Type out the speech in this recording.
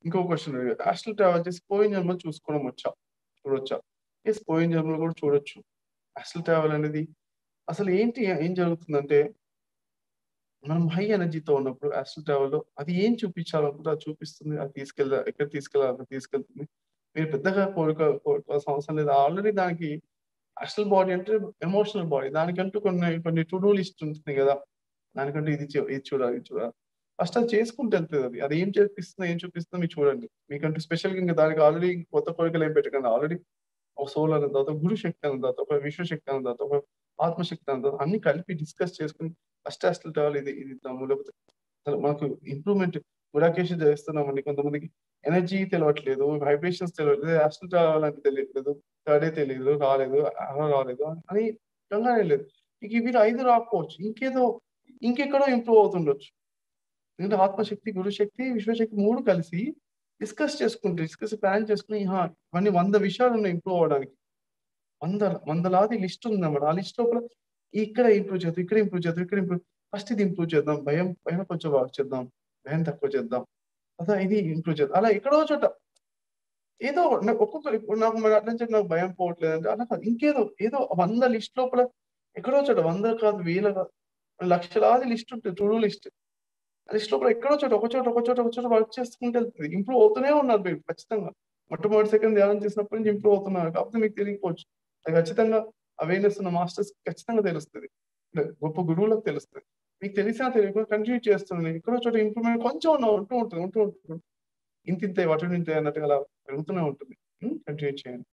ఇంకో క్వశ్చన్ అడిగారు astral travel చేసి పోయిన జన్మలు చూసుకోవడం వచ్చా చూడొచ్చా ఎస్ పోయిన జన్మలు కూడా చూడొచ్చు ఆస్ట్రల్ ట్రావెల్ అనేది అసలు ఏంటి ఏం జరుగుతుందంటే మనం హై ఎనర్జీతో ఉన్నప్పుడు ఆస్ట్రల్ ట్రావెల్ లో అది ఏం చూపించాలనుకుంటే అది చూపిస్తుంది అది తీసుకెళ్ళ ఎక్కడ తీసుకెళ్ళాలి తీసుకెళ్తుంది మీరు పెద్దగా కోరిక కోరుకోవాల్సిన అవసరం లేదు ఆల్రెడీ దానికి అసల్ బాడీ అంటే ఎమోషనల్ బాడీ దానికంటూ కొన్ని కొన్ని టు డూ లిస్ట్ ఉంటుంది కదా దానికంటూ ఇది చూ- ఇది చూడాలి ఇది చూడాలి ఫస్ట్ అది చేసుకుంటూ వెళ్తుంది అది అది ఏం చూపిస్తుందో ఏం చూపిస్తుందో మీరు చూడండి మీకంటూ స్పెషల్ గా ఇంకా దానికి ఆల్రెడీ కొత్త కోరికలు ఏం పెట్టకండి ఆల్రెడీ ఒక సోల్ అన్న తర్వాత గురు శక్తి అన్న తర్వాత ఒక విశ్వశక్తి అన్న తర్వాత ఒక ఆత్మశక్తి అన్న తర్వాత అన్ని కలిపి డిస్కస్ చేసుకుని ఫస్ట్ అసలు ట్రావెల్ ఇది ఇది ఇద్దాము లేకపోతే అసలు మనకు ఇంప్రూవ్మెంట్ గుడాకేషన్ చేస్తున్నామండి కొంతమందికి ఎనర్జీ తెలియట్లేదు వైబ్రేషన్స్ తెలియట్లేదు అసలు ట్రావెల్ అంటే తెలియట్లేదు థర్డే తెలియదు రాలేదు అలా రాలేదు అని కంగానే లేదు ఇక వీరు ఐదు రాకపోవచ్చు ఇంకేదో ఇంకెక్కడో ఇంప్రూవ్ అవుతుండొచ్చు ఎందుకంటే ఆత్మశక్తి గురుశక్తి విశ్వశక్తి మూడు కలిసి డిస్కస్ చేసుకుంటే డిస్కస్ ప్లాన్ చేసుకుని "ఆహా, ఇవన్నీ వంద విషయాలు ఉన్నాయి ఇంప్రూవ్ అవడానికి వంద వందలాది లిస్ట్ ఉందన్నమాట ఆ లిస్ట్ లోపల ఇక్కడ ఇంప్రూవ్ చేద్దాం ఇక్కడ ఇంప్రూవ్ చేద్దాం ఇక్కడ ఇంప్రూవ్ ఫస్ట్ ఇది ఇంప్రూవ్ చేద్దాం భయం భయం కొంచెం బాగా చేద్దాం భయం తక్కువ చేద్దాం అదా ఇది ఇంప్రూవ్ చేద్దాం అలా ఎక్కడో చోట ఏదో నాకు ఒక్కొక్క ఇప్పుడు నాకు మరి అట్లా చెప్పి నాకు భయం పోవట్లేదు అంటే అలా కాదు ఇంకేదో ఏదో వంద లిస్ట్ లోపల ఎక్కడో చోట వంద కాదు వేల కాదు లక్షలాది లిస్ట్ ఉంటుంది టు లిస్ట్ లిస్ట్ లోపల ఎక్కడో చోట ఒక చోట ఒక చోట ఒక చోట వర్క్ చేసుకుంటే వెళ్తుంది ఇంప్రూవ్ అవుతూనే ఉన్నారు మీరు ఖచ్చితంగా మొట్టమొదటి సెకండ్ ధ్యానం చేసినప్పటి నుంచి ఇంప్రూవ్ అవుతున్నారు కాకపోతే మీకు తెలియకపోవచ్చు అది ఖచ్చితంగా అవేర్నెస్ ఉన్న మాస్టర్స్ ఖచ్చితంగా తెలుస్తుంది గొప్ప గురువులకు తెలుస్తుంది మీకు తెలిసినా తెలియకుండా కంటిన్యూ చేస్తుంది ఎక్కడో చోట ఇంప్రూవ్మెంట్ కొంచెం ఉన్న ఉంటూ ఉంటుంది ఉంటూ ఉంటుంది ఇంత ఇంత అటు ఇంత అన్నట్టుగా అలా పెరుగుతూనే ఉంటుంది కంటిన్యూ చేయండి